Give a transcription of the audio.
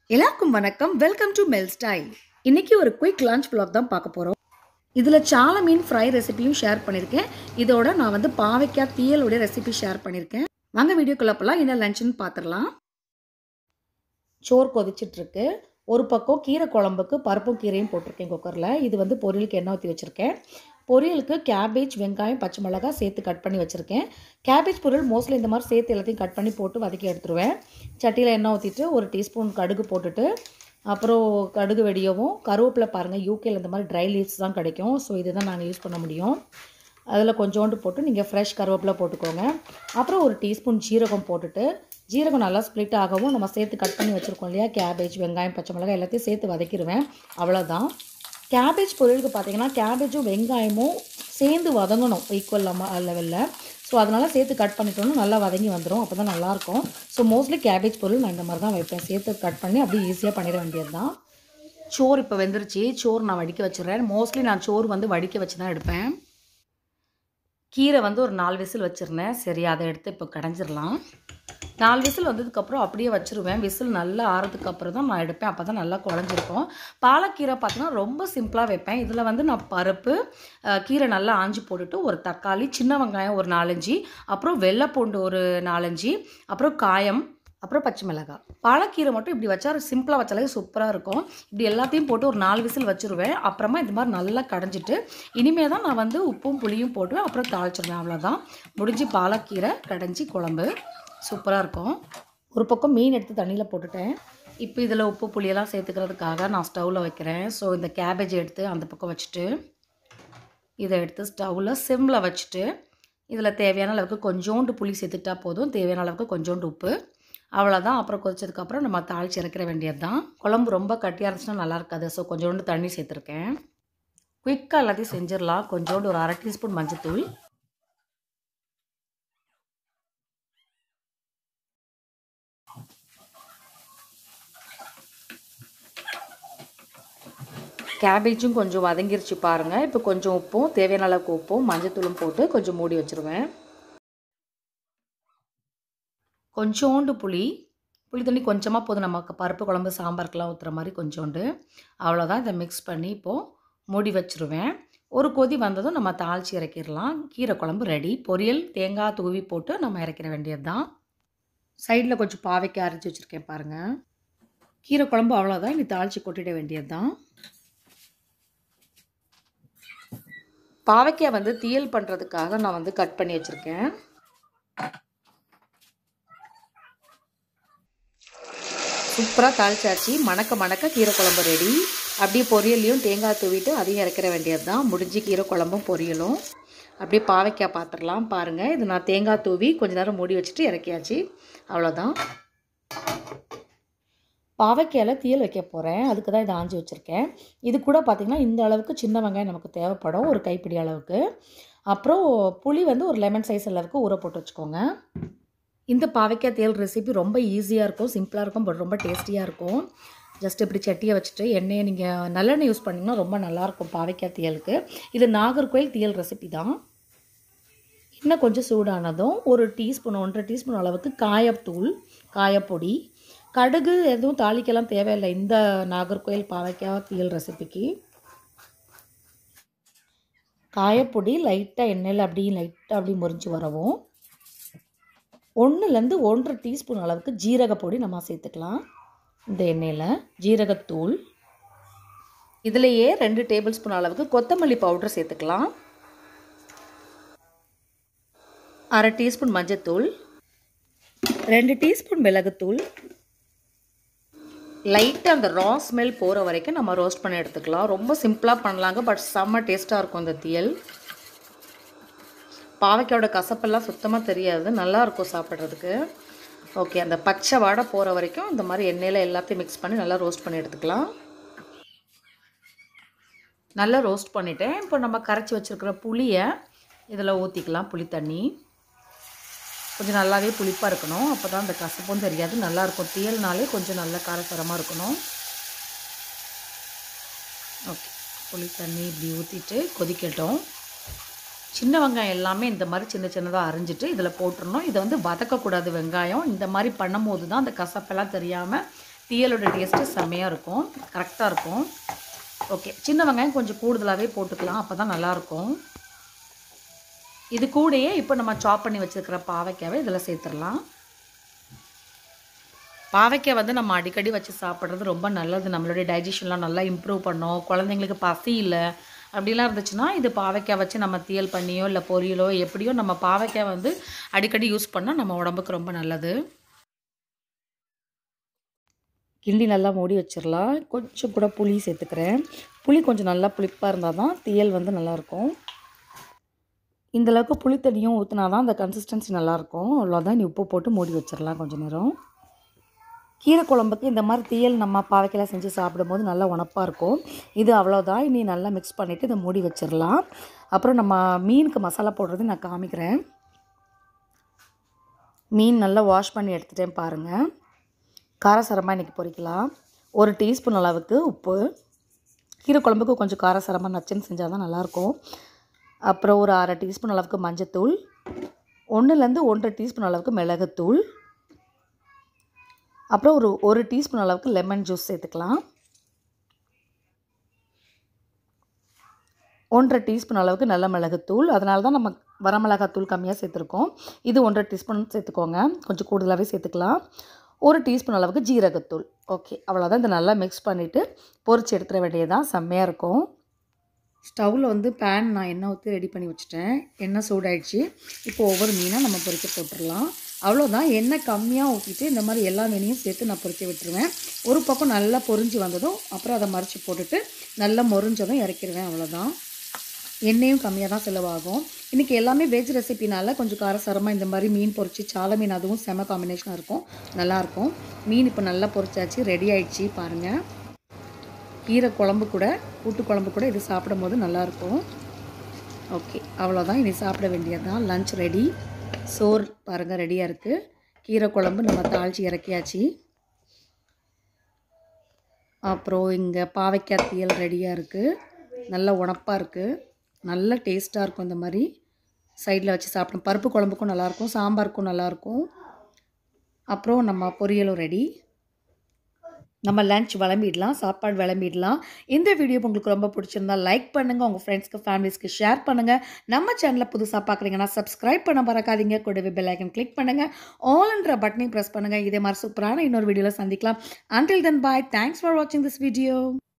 எல்லாருக்கும் வணக்கம் welcome to Mel style இன்னைக்கு ஒரு குயிக் லஞ்ச் vlog தான் பார்க்க போகிறோம் இதில் சால மீன் ஃப்ரை ரெசிபியும் ஷேர் பண்ணியிருக்கேன் இதோட நான் வந்து பாவைக்காய் தீயலுடைய ரெசிபி ஷேர் பண்ணியிருக்கேன் வாங்க வீடியோக்குள்ள போகலாம் என்ன லஞ்சுன்னு பார்த்துடலாம் சோறு கொதிச்சிட்டு இருக்கு ஒரு பக்கம் கீரை குழம்புக்கு பருப்பும் கீரையும் போட்டிருக்கேன் குக்கரில் இது வந்து பொரியலுக்கு எண்ணெய் ஊற்றி வச்சுருக்கேன் பொரியலுக்கு கேபேஜ் வெங்காயம் பச்சை மிளகாய் சேர்த்து கட் பண்ணி வச்சுருக்கேன் கேபேஜ் பொரியல் மோஸ்ட்லி இந்த மாதிரி சேர்த்து எல்லாத்தையும் கட் பண்ணி போட்டு வதக்கி எடுத்துருவேன் சட்டியில் எண்ணெய் ஊற்றிட்டு ஒரு டீஸ்பூன் கடுகு போட்டுட்டு அப்புறம் கடுகு வெடியவும் கருவேப்பிலை பாருங்கள் யூகேல இந்த மாதிரி ட்ரை லீவ்ஸ் தான் கிடைக்கும் ஸோ இதை தான் நாங்கள் யூஸ் பண்ண முடியும் அதில் கொஞ்சோண்டு போட்டு நீங்கள் ஃப்ரெஷ் கருவேப்பிலை போட்டுக்கோங்க அப்புறம் ஒரு டீஸ்பூன் ஜீரகம் போட்டுட்டு ஜீரகம் நல்லா ஸ்ப்ளிட் ஆகவும் நம்ம சேர்த்து கட் பண்ணி வச்சுருக்கோம் இல்லையா கேபேஜ் வெங்காயம் பச்சை மிளகாய் எல்லாத்தையும் சேர்த்து வதக்கிடுவேன் அவ்வளோதான் கேபேஜ் பொரியலுக்கு பார்த்தீங்கன்னா கேபேஜும் வெங்காயமும் சேர்ந்து வதங்கணும் ஈக்குவல் லெவலில் ஸோ அதனால் சேர்த்து கட் பண்ணிட்டோம்னா நல்லா வதங்கி வந்துடும் அப்போ தான் நல்லாயிருக்கும் ஸோ மோஸ்ட்லி கேபேஜ் பொரியல் நான் இந்த மாதிரி தான் வைப்பேன் சேர்த்து கட் பண்ணி அப்படியே ஈஸியாக பண்ணிட வேண்டியது தான் சோறு இப்போ வெந்துருச்சு சோறு நான் வடிக்க வச்சிடுறேன் மோஸ்ட்லி நான் சோறு வந்து வடிக்க வச்சு தான் எடுப்பேன் கீரை வந்து ஒரு நாலு விசில் வச்சுருந்தேன் சரி அதை எடுத்து இப்போ கடைஞ்சிடலாம் நாலு விசில் வந்ததுக்கப்புறம் அப்படியே வச்சுருவேன் விசில் நல்லா ஆறதுக்கு அப்புறம் தான் நான் எடுப்பேன் அப்போ தான் நல்லா குழஞ்சிருக்கும் பாலக்கீரை பார்த்தீங்கன்னா ரொம்ப சிம்பிளாக வைப்பேன் இதில் வந்து நான் பருப்பு அஹ், கீரை நல்லா ஆஞ்சி போட்டுட்டு ஒரு தக்காளி சின்ன வெங்காயம் ஒரு நாலஞ்சு அப்புறம் வெள்ளைப்பூண்டு ஒரு நாலஞ்சு அப்புறம் காயம் அப்புறம் பச்சை மிளகாய் பாலக்கீரை மட்டும் இப்படி வச்சா சிம்பிளாக வச்சாலே சூப்பராக இருக்கும் இப்படி எல்லாத்தையும் போட்டு ஒரு நாலு விசில் வச்சுருவேன் அப்புறமா இந்த மாதிரி நல்லா கடைஞ்சிட்டு இனிமேல் தான் நான் வந்து உப்பும் புளியும் போட்டு அப்புறம் தாளிச்சிடுவேன் அவ்வளோதான் முடிஞ்சு பாலக்கீரை கடைஞ்சி குழம்பு சூப்பராக இருக்கும் ஒரு பக்கம் மீன் எடுத்து தண்ணியில் போட்டுட்டேன் இப்போ இதில் உப்பு புளியெல்லாம் சேர்த்துக்கிறதுக்காக நான் ஸ்டவ்வில் வைக்கிறேன் ஸோ இந்த கேபேஜ் எடுத்து அந்த பக்கம் வச்சுட்டு இதை எடுத்து ஸ்டவ்வில் சிம்மில் வச்சுட்டு இதில் தேவையான அளவுக்கு கொஞ்சோண்டு புளி சேர்த்துக்கிட்டா போதும் தேவையான அளவுக்கு கொஞ்சோண்டு உப்பு அவ்வளோதான் அப்புறம் கொதிச்சதுக்கப்புறம் நம்ம தாளிச்சு இறக்கிற வேண்டியது தான் குழம்பு ரொம்ப கட்டியாக இருந்துச்சுன்னா நல்லா இருக்காது ஸோ கொஞ்சோண்டு தண்ணி சேர்த்துருக்கேன் குயிக்காக எல்லாத்தையும் செஞ்சிடலாம் கொஞ்சோண்டு ஒரு அரை டீஸ்பூன் மஞ்சத்தூள் கேபேஜும் கொஞ்சம் வதங்கிருச்சு பாருங்கள் இப்போ கொஞ்சம் உப்பும் தேவையான அளவுக்கு உப்பும் மஞ்சத்தூளும் போட்டு கொஞ்சம் மூடி வச்சுருவேன் கொஞ்சோண்டு புளி புளி தண்ணி கொஞ்சமாக போதும் நமக்கு பருப்பு குழம்பு சாம்பாருக்கெலாம் ஊற்றுற மாதிரி கொஞ்சோண்டு அவ்வளோதான் இதை மிக்ஸ் பண்ணி இப்போது மூடி வச்சுருவேன் ஒரு கொதி வந்ததும் நம்ம தாளித்து இறக்கிடலாம் கீரை குழம்பு ரெடி பொரியல் தேங்காய் தூவி போட்டு நம்ம இறக்கிற வேண்டியது தான் சைடில் கொஞ்சம் பாவைக்காய் அரைச்சி வச்சுருக்கேன் பாருங்கள் கீரை குழம்பு அவ்வளோதான் இனி தாளித்து கொட்டிட வேண்டியது தான் பாவைக்காய் வந்து தீயல் பண்ணுறதுக்காக நான் வந்து கட் பண்ணி வச்சுருக்கேன் சூப்பராக தாளிச்சாச்சு மணக்க மணக்க கீரை குழம்பு ரெடி அப்படியே பொரியலையும் தேங்காய் தூவிட்டு அதையும் இறக்கிற வேண்டியது தான் முடிஞ்சு கீரை குழம்பும் பொரியலும் அப்படியே பாவைக்காய் பார்த்துடலாம் பாருங்கள் இது நான் தேங்காய் தூவி கொஞ்ச நேரம் மூடி வச்சுட்டு இறக்கியாச்சு அவ்வளோதான் பாவைக்காயில் தீயல் வைக்க போகிறேன் அதுக்கு தான் இதை ஆஞ்சி வச்சுருக்கேன் இது கூட பார்த்திங்கன்னா இந்த அளவுக்கு சின்ன வெங்காயம் நமக்கு தேவைப்படும் ஒரு கைப்பிடி அளவுக்கு அப்புறம் புளி வந்து ஒரு லெமன் சைஸ் அளவுக்கு ஊற போட்டு வச்சுக்கோங்க இந்த பாவைக்காய் தேல் ரெசிபி ரொம்ப ஈஸியாக இருக்கும் சிம்பிளாக இருக்கும் பட் ரொம்ப டேஸ்டியாக இருக்கும் ஜஸ்ட் இப்படி சட்டியை வச்சுட்டு எண்ணெயை நீங்கள் நல்லெண்ணெய் யூஸ் பண்ணிங்கன்னா ரொம்ப நல்லாயிருக்கும் பாவைக்காய் தேலுக்கு இது நாகர்கோயில் தேல் ரெசிபி தான் இன்னும் கொஞ்சம் சூடானதும் ஒரு டீஸ்பூன் ஒன்றரை டீஸ்பூன் அளவுக்கு காயத்தூள் காயப்பொடி கடுகு எதுவும் தாளிக்கெல்லாம் தேவையில்லை இந்த நாகர்கோயில் பாவைக்காய் தீயல் ரெசிபிக்கு காயப்பொடி லைட்டாக எண்ணெயில் அப்படி லைட்டாக அப்படி முறிஞ்சு வரவும் ஒன்றுலேருந்து ஒன்றரை டீஸ்பூன் அளவுக்கு ஜீரகப்பொடி நம்ம சேர்த்துக்கலாம் இந்த எண்ணெயில் ஜீரகத்தூள் இதுலேயே ரெண்டு டேபிள் ஸ்பூன் அளவுக்கு கொத்தமல்லி பவுடர் சேர்த்துக்கலாம் அரை டீஸ்பூன் மஞ்சத்தூள் ரெண்டு டீஸ்பூன் மிளகுத்தூள் லைட்டாக அந்த ரா ஸ்மெல் போகிற வரைக்கும் நம்ம ரோஸ்ட் பண்ணி எடுத்துக்கலாம் ரொம்ப சிம்பிளாக பண்ணலாங்க பட் செம்ம டேஸ்ட்டாக இருக்கும் இந்த தீயல் பாவைக்காயோட கசப்பெல்லாம் சுத்தமாக தெரியாது நல்லா இருக்கும் சாப்பிட்றதுக்கு ஓகே அந்த பச்சை வாடை போகிற வரைக்கும் இந்த மாதிரி எண்ணெயில் எல்லாத்தையும் மிக்ஸ் பண்ணி நல்லா ரோஸ்ட் பண்ணி எடுத்துக்கலாம் நல்லா ரோஸ்ட் பண்ணிவிட்டேன் இப்போ நம்ம கரைச்சி வச்சுருக்கிற புளியை இதில் ஊற்றிக்கலாம் புளி தண்ணி கொஞ்சம் நல்லாவே புளிப்பாக இருக்கணும் அப்போ தான் அந்த கசப்பும் தெரியாது நல்லாயிருக்கும் தீயல்னாலே கொஞ்சம் நல்ல காரசாரமாக இருக்கணும் ஓகே புளி தண்ணி இப்படி ஊற்றிட்டு கொதிக்கட்டும் சின்ன வெங்காயம் எல்லாமே இந்த மாதிரி சின்ன சின்னதாக அரிஞ்சிட்டு இதில் போட்டுறணும் இதை வந்து வதக்கக்கூடாது வெங்காயம் இந்த மாதிரி பண்ணும்போது தான் அந்த கசப்பெல்லாம் தெரியாமல் தீயலோட டேஸ்ட்டு செம்மையாக இருக்கும் கரெக்டாக இருக்கும் ஓகே சின்ன வெங்காயம் கொஞ்சம் கூடுதலாகவே போட்டுக்கலாம் அப்போ தான் நல்லாயிருக்கும் இது கூடயே இப்போ நம்ம சாப் பண்ணி வச்சுருக்கிற பாவைக்காவை இதில் சேர்த்துடலாம் பாவைக்காய் வந்து நம்ம அடிக்கடி வச்சு சாப்பிட்றது ரொம்ப நல்லது நம்மளுடைய டைஜஷன்லாம் நல்லா இம்ப்ரூவ் பண்ணும் குழந்தைங்களுக்கு பசி இல்லை அப்படிலாம் இருந்துச்சுன்னா இது பாவைக்காய் வச்சு நம்ம தீயல் பண்ணியோ இல்லை பொரியலோ எப்படியோ நம்ம பாவைக்காய் வந்து அடிக்கடி யூஸ் பண்ணால் நம்ம உடம்புக்கு ரொம்ப நல்லது கிண்டி நல்லா மூடி வச்சிடலாம் கொஞ்சம் கூட புளி சேர்த்துக்கிறேன் புளி கொஞ்சம் நல்லா புளிப்பாக இருந்தால் தான் தீயல் வந்து நல்லாயிருக்கும் இந்தளவுக்கு புளி தண்ணியும் ஊற்றினா தான் அந்த கன்சிஸ்டன்சி நல்லாயிருக்கும் அவ்வளோதான் நீ உப்பு போட்டு மூடி வச்சிடலாம் கொஞ்சம் நேரம் கீரை குழம்புக்கு இந்த மாதிரி தீயல் நம்ம பாவைக்கெல்லாம் செஞ்சு சாப்பிடும்போது நல்லா உணப்பாக இருக்கும் இது அவ்வளோதான் இனி நல்லா மிக்ஸ் பண்ணிவிட்டு இதை மூடி வச்சிடலாம் அப்புறம் நம்ம மீனுக்கு மசாலா போடுறது நான் காமிக்கிறேன் மீன் நல்லா வாஷ் பண்ணி எடுத்துட்டேன் பாருங்கள் காரசாரமாக இன்றைக்கி பொரிக்கலாம் ஒரு டீஸ்பூன் அளவுக்கு உப்பு கீரை குழம்புக்கு கொஞ்சம் காரசாரமாக நச்சுன்னு செஞ்சால் தான் நல்லாயிருக்கும் அப்புறம் ஒரு அரை டீஸ்பூன் அளவுக்கு மஞ்சத்தூள் ஒன்றுலேருந்து ஒன்றரை டீஸ்பூன் அளவுக்கு மிளகுத்தூள் அப்புறம் ஒரு ஒரு டீஸ்பூன் அளவுக்கு லெமன் ஜூஸ் சேர்த்துக்கலாம் ஒன்றரை டீஸ்பூன் அளவுக்கு நல்ல மிளகுத்தூள் அதனால தான் நம்ம வரமிளகாத்தூள் கம்மியாக சேர்த்துருக்கோம் இது ஒன்றரை டீஸ்பூன் சேர்த்துக்கோங்க கொஞ்சம் கூடுதலாகவே சேர்த்துக்கலாம் ஒரு டீஸ்பூன் அளவுக்கு ஜீரகத்தூள் ஓகே அவ்வளோதான் இதை நல்லா மிக்ஸ் பண்ணிவிட்டு பொரிச்சு எடுத்துட வேண்டியதான் செம்மையாக இருக்கும் ஸ்டவ்வில் வந்து பேன் நான் எண்ணெய் ஊற்றி ரெடி பண்ணி வச்சுட்டேன் எண்ணெய் சூடாயிடுச்சு இப்போ ஒவ்வொரு மீனாக நம்ம பொரிக்க போட்டுடலாம் அவ்வளோதான் எண்ணெய் கம்மியாக ஊற்றிட்டு இந்த மாதிரி எல்லா மீனையும் சேர்த்து நான் பொரிக்க விட்டுருவேன் ஒரு பக்கம் நல்லா பொரிஞ்சு வந்ததும் அப்புறம் அதை மறைச்சி போட்டுட்டு நல்லா மொறிஞ்சதும் இறக்கிடுவேன் அவ்வளோதான் எண்ணெயும் கம்மியாக தான் செலவாகும் இன்றைக்கி எல்லாமே வெஜ் ரெசிபினால கொஞ்சம் காரசாரமாக இந்த மாதிரி மீன் பொரிச்சு சால மீன் அதுவும் செம காம்பினேஷனாக இருக்கும் நல்லாயிருக்கும் மீன் இப்போ நல்லா பொரிச்சாச்சு ரெடி ஆயிடுச்சு பாருங்கள் கீரை குழம்பு கூட கூட்டு குழம்பு கூட இது சாப்பிடும் போது நல்லாயிருக்கும் ஓகே அவ்வளோதான் இனி சாப்பிட வேண்டியதுதான் லஞ்ச் ரெடி சோறு பாருங்கள் ரெடியாக இருக்குது கீரை குழம்பு நம்ம தாளித்து இறக்கியாச்சு அப்புறம் இங்கே பாவைக்காய் தீயல் ரெடியாக இருக்குது நல்ல உணப்பாக இருக்குது நல்ல டேஸ்ட்டாக இருக்கும் இந்த மாதிரி சைடில் வச்சு சாப்பிடும் பருப்பு குழம்புக்கும் நல்லாயிருக்கும் சாம்பாருக்கும் நல்லாயிருக்கும் அப்புறம் நம்ம பொரியலும் ரெடி நம்ம லஞ்ச் விளம்பிடலாம் சாப்பாடு விளம்பிடலாம் இந்த வீடியோ உங்களுக்கு ரொம்ப பிடிச்சிருந்தா லைக் பண்ணுங்கள் உங்கள் ஃப்ரெண்ட்ஸ்க்கு ஃபேமிலிஸ்க்கு ஷேர் பண்ணுங்கள் நம்ம சேனலை புதுசாக பார்க்குறீங்கன்னா சப்ஸ்கிரைப் பண்ண மறக்காதீங்க கூடவே பெல் ஐக்கன் கிளிக் பண்ணுங்கள் ஆல்ன்ற பட்டனையும் ப்ரெஸ் பண்ணுங்கள் இதே மாதிரி சூப்பரான இன்னொரு வீடியோவில் சந்திக்கலாம் until then bye thanks for வாட்சிங் திஸ் வீடியோ